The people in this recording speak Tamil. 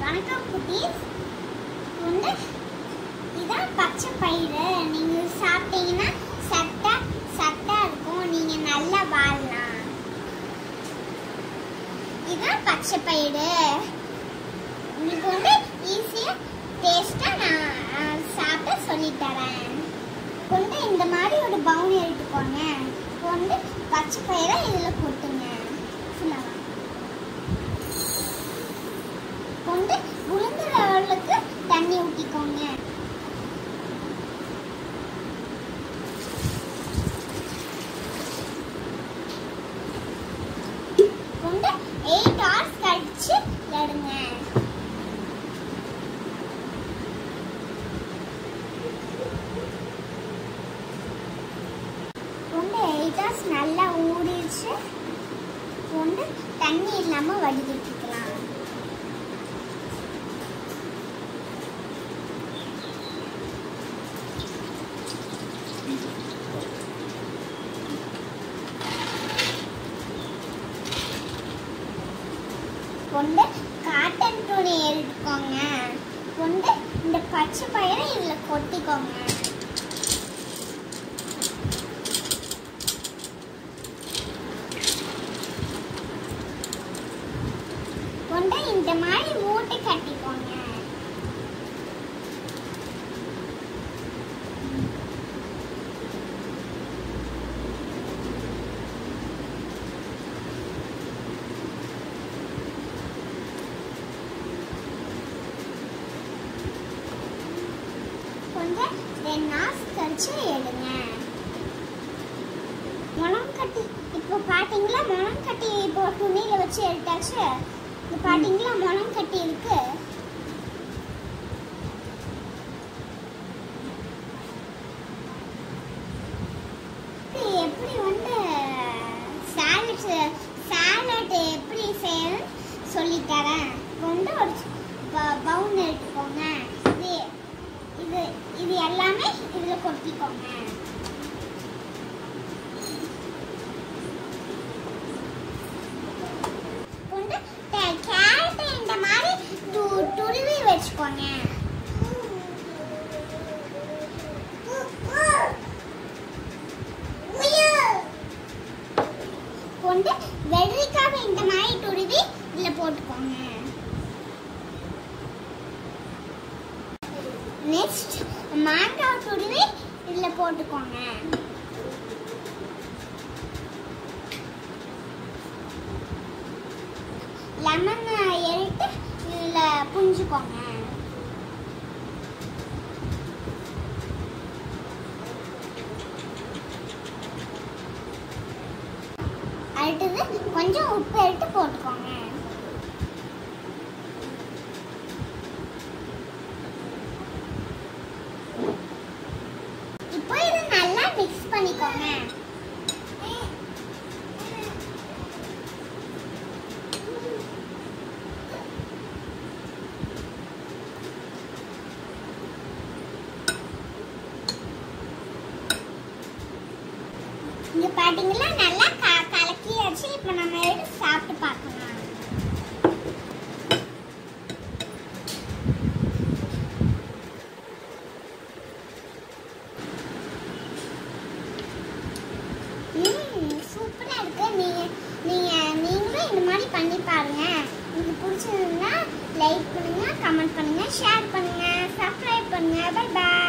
வணக்கம் குட்டீஸ் வந்து இதான் பச்சை பயிறு நீங்க சாப்பிட்டீங்கன்னா சட்டா சட்டா இருக்கும் நீங்க நல்லா வாழலாம் இதான் பச்சை பயிறு உங்களுக்கு வந்து ஈஸியா டேஸ்டா நான் அஹ், சாப்பிட சொல்லித் தரேன் கொண்டு இந்த மாதிரி ஒரு பவுன் எடுத்துக்கோங்க கொண்டு பச்சை பயிரை இதுல கொட்டுங்க ஃபுல்லாக கொண்டு உளுந்து லெவலுக்கு தண்ணி ஊற்றிக்கோங்க கொண்டு எயிட் ஹவர்ஸ் கழிச்சு எடுங்க கொண்டு எயிட் ஹவர்ஸ் நல்லா ஊறிடுச்சு கொண்டு தண்ணி இல்லாமல் வடிகட்டிக்கலாம் கொண்டு காட்டன் துணி எடுத்துக்கோங்க கொண்டு இந்த பச்சை பயிரை இதில் கொட்டிக்கோங்க கொண்டு இந்த மாதிரி மூட்டை கட்டிக்கோங்க கொஞ்சம் ரெண்டு நாள் கழிச்சு எடுங்க முளம் கட்டி இப்போ பாத்தீங்களா முளம் கட்டி இப்போ துணியில வச்சு எடுத்தாச்சு இப்போ பாத்தீங்களா முளம் கட்டி இருக்கு இது எப்படி வந்து சாலட் சாலட் எப்படி செய்யணும் சொல்லித் தரேன் கொண்டு ஒரு பவுன் எடுத்துக்கோங்க இது இது இது எல்லாமே இதுல கொட்டிக்கோங்க கொண்டு ட- கேரட் இந்த மாதிரி து- துருவி வச்சுக்கோங்க கொண்டு வெள்ளரிக்காவை இந்த மாதிரி துருவி இதுல போட்டுக்கோங்க நெக்ஸ்ட் மாங்காய் துருவி இதுல போட்டுக்கோங்க லெமன் எடுத்து இதுல புரிஞ்சுக்கோங்க அடுத்தது கொஞ்சம் உப்பு எடுத்து போட்டுக்கோங்க இப்போ இது நல்லா மிக்ஸ் பண்ணிக்கோங்க இங்க பாத்தீங்களா நல்லா க- கலக்கியாச்சு இப்போ நம்ம எடுத்து சாப்பிட்டு பார்க்கலாம் ம் சூப்பரா இருக்கு நீங்க நீங்க நீங்களும் இந்த மாதிரி பண்ணி பாருங்க உங்களுக்கு பிடிச்சிருந்தா லைக் பண்ணுங்க கமெண்ட் பண்ணுங்க ஷேர் பண்ணுங்க சப்ஸ்கிரைப் பண்ணுங்க பை பை